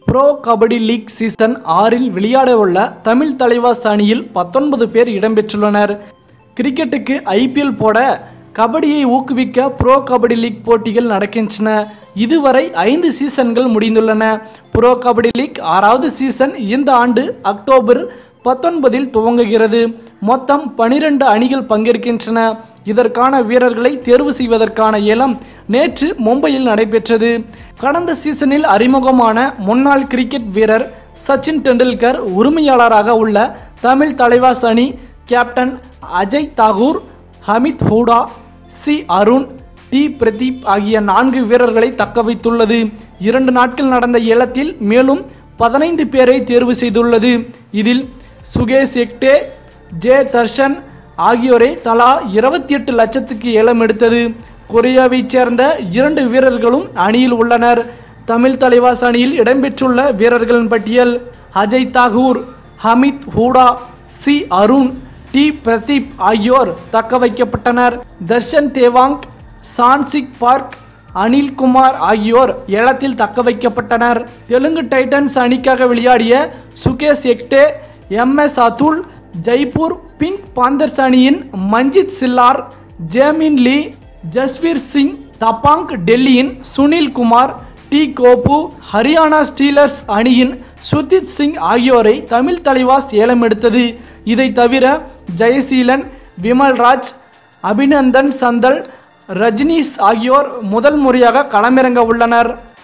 bro Kabaddi league season ஆறில் விளையாடவுள்ள தமிழ் தலைவாஸ் அணியில் பத்தொன்பது பேர் இடம்பெற்றுள்ளனர் கிரிக்கெட்டுக்கு ஐபிஎல் போட கபடியை ஊக்குவிக்க ப்ரோ கபடி லீக் போட்டிகள் நடக்கின்றன இதுவரை ஐந்து சீசன்கள் முடிந்துள்ளன ப்ரோ கபடி லீக் ஆறாவது சீசன் இந்த ஆண்டு அக்டோபர் பத்தொன்பதில் துவங்குகிறது மொத்தம் பனிரெண்டு அணிகள் பங்கேற்கின்றன இதற்கான வீரர்களை தேர்வு செய்வதற்கான ஏலம் நேற்று மும்பையில் நடைபெற்றது கடந்த சீசனில் அறிமுகமான முன்னாள் கிரிக்கெட் வீரர் சச்சின் டெண்டுல்கர் உரிமையாளராக உள்ள தமிழ் தலைவாஸ் அணி captain Ajay Thakur Amit Hooda C Arun D Pradeep ஆகிய நான்கு வீரர்களை தக்க வைத்துள்ளது இரண்டு நாட்கள் நடந்த ஏலத்தில் மேலும் பதினைந்து பேரை தேர்வு செய்துள்ளது இதில் சுகேஷ் எக்டே ஜே தர்ஷன் ஆகியோரை தலா இருபத்தி எட்டு லட்சத்துக்கு ஏலம் எடுத்தது கொரியாவைச் சேர்ந்த இரண்டு வீரர்களும் அணியில் உள்ளனர் தமிழ் தலைவாஸ் அணியில் இடம்பெற்றுள்ள வீரர்களின் பட்டியல் அஜய் தாகூர் ஹமித் ஹூடா சி அருண் டி பிரதீப் ஆகியோர் தக்க வைக்கப்பட்டனர் தர்ஷன் தேவாங் சான்சிக் பார்க் அனில் குமார் ஆகியோர் ஏலத்தில் தக்க வைக்கப்பட்டனர் தெலுங்கு டைட்டன்ஸ் அணிக்காக விளையாடிய Sukesh Hegde M S Athul Jaipur Pink Panthers அணியின் மஞ்சித் சில்லார் ஜேமின் லீ ஜஸ்வீர் சிங் தபாங் டெல்லியின் சுனில் குமார் டி கோபு ஹரியானா ஸ்டீலர்ஸ் அணியின் சுர்ஜித் சிங் ஆகியோரை தமிழ் தலைவாஸ் ஏலம் எடுத்தது இதை தவிர ஜெயசீலன் விமல்ராஜ் அபிநந்தன் சந்தல் ரஜினிஸ் ஆகியோர் முதல் முறையாக களமிறங்க உள்ளனர்